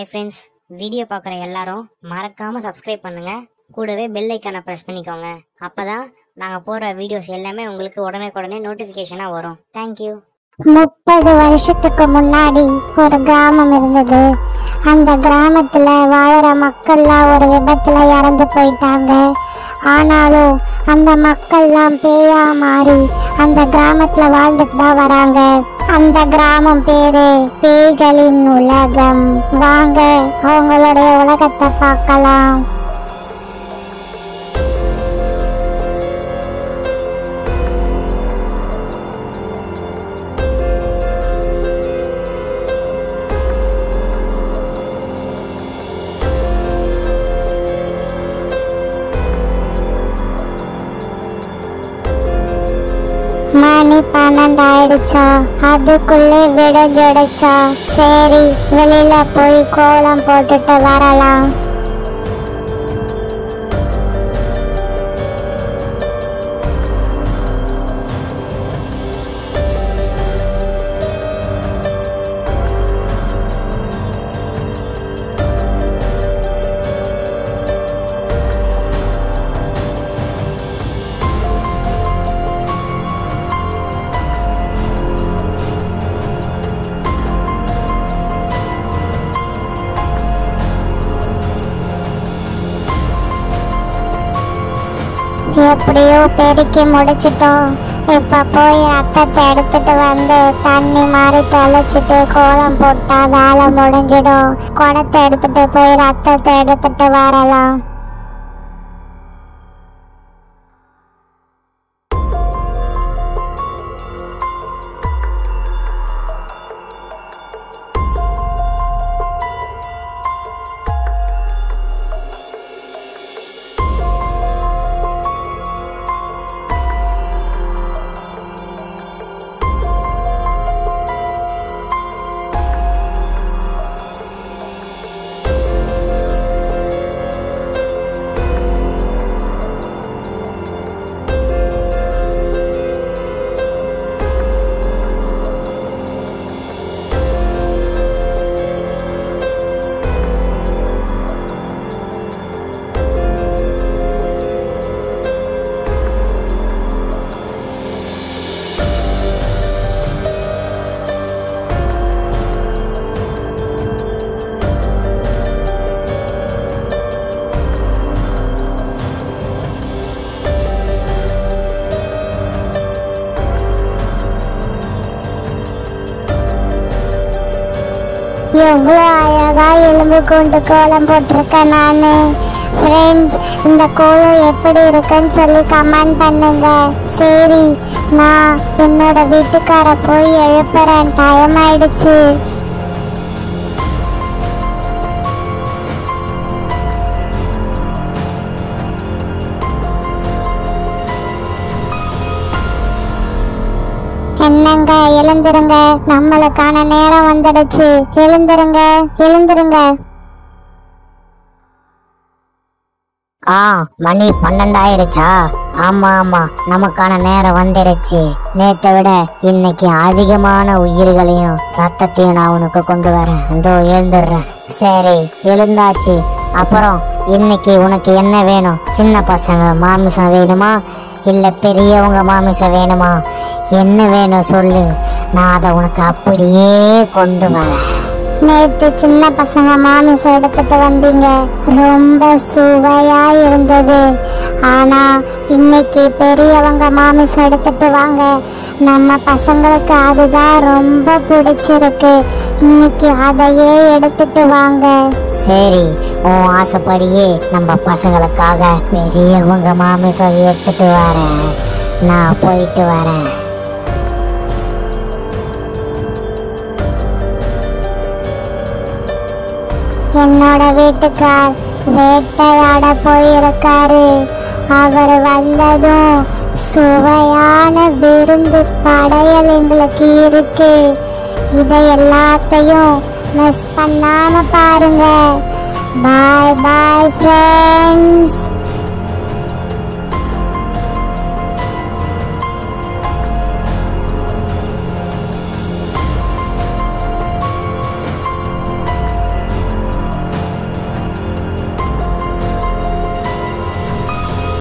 hi friends video பார்க்குற எல்லாரும் மறக்காம சப்ஸ்கிரைப் பண்ணுங்க கூடவே பெல் ஐக்கானை ப்ரெஸ் பண்ணிக்கோங்க அப்பதான் நாங்க போடுற வீடியோஸ் எல்லாமே உங்களுக்கு உடனே உடனே நோட்டிபிகேஷனா வரும் தேங்க்யூ முப்பது வருஷத்துக்கு முன்னாடி ஒரு கிராமம் இருந்தது அந்த கிராமத்துல வாழற மக்கள்லாம் ஒரு விபத்துல இறந்து போயிட்டாங்க ஆனாலும் அந்த மக்கள்லாம் பேயா மாறி அந்த கிராமத்துல வாழ்ந்துட்டு தான் வராங்க அந்த கிராமம் பேரு பேய்களின் உலகம் வாங்க அவங்களுடைய உலகத்தை பார்க்கலாம் மணி பன்னெண்டு ஆயிடுச்சா அதுக்குள்ளே விடிஞ்சிடுச்சா சரி வெளியில போய் கோலம் போட்டுட்டு வரலாம் எப்படியோ பெருக்கி முடிச்சிட்டோம் இப்ப போய் ரத்தத்தை எடுத்துட்டு வந்து தண்ணி மாதிரி தெளிச்சிட்டு கோலம் போட்டா வேலை முடிஞ்சிடும் குடத்தை எடுத்துட்டு போய் ரத்தத்தை எடுத்துட்டு வரலாம் எவ்வளோ அழகா எலும்பு கொண்டு கோலம் போட்டிருக்கேன் நான் ஃப்ரெண்ட்ஸ் இந்த கோலம் எப்படி இருக்குன்னு சொல்லி கமெண்ட் பண்ணுங்க சரி நான் என்னோட வீட்டுக்கார போய் எழுப்புறேன் டைம் ஆயிடுச்சு என்னங்க எழுந்துருங்க நம்மளுக்கான நேரம் வந்துடுச்சு எழுந்துருங்க எழுந்துருங்க ஆ மணி பன்னெண்டாயிடுச்சா ஆமா ஆமா நமக்கான நேரம் வந்துடுச்சு நேத்தை விட இன்னைக்கு அதிகமான உயிர்களையும் ரத்தத்தையும் நான் உனக்கு கொண்டு வரேன் இதோ எழுந்துடுறேன் சரி எழுந்தாச்சு அப்புறம் இன்னைக்கு உனக்கு என்ன வேணும் சின்ன பசங்க மாமிசம் வேணுமா இல்ல பெரியவங்க மாமிசம் வேணுமா என்ன வேணும் சொல்லு நான் அதை உனக்கு அப்படியே கொண்டு வரேன் நேத்து சின்ன பசங்க மாமிசம் எடுத்துட்டு வந்தீங்க ரொம்ப சுவையா இருந்தது ஆனா இன்னைக்கு பெரியவங்க மாமிசம் எடுத்துட்டு வாங்க நம்ம பசங்களுக்கு அதுதான் ரொம்ப பிடிச்சிருக்கு இன்னைக்கு அதையே எடுத்துட்டு வாங்க சரி உன் ஆசைப்படியே நம்ம பசங்களுக்காக பெரியவங்க மாமிசம் எடுத்துட்டு வரேன் நான் போயிட்டு வரேன் என்னோட வீட்டுக்கார் வேட்டையாட போயிருக்காரு அவர் வந்ததும் சுவையான விருந்து படையல் எங்களுக்கு இருக்கு இதை எல்லாத்தையும் மிஸ் பண்ணாம பாருங்க பாய் பாய் ஃப்ரெண்ட்ஸ்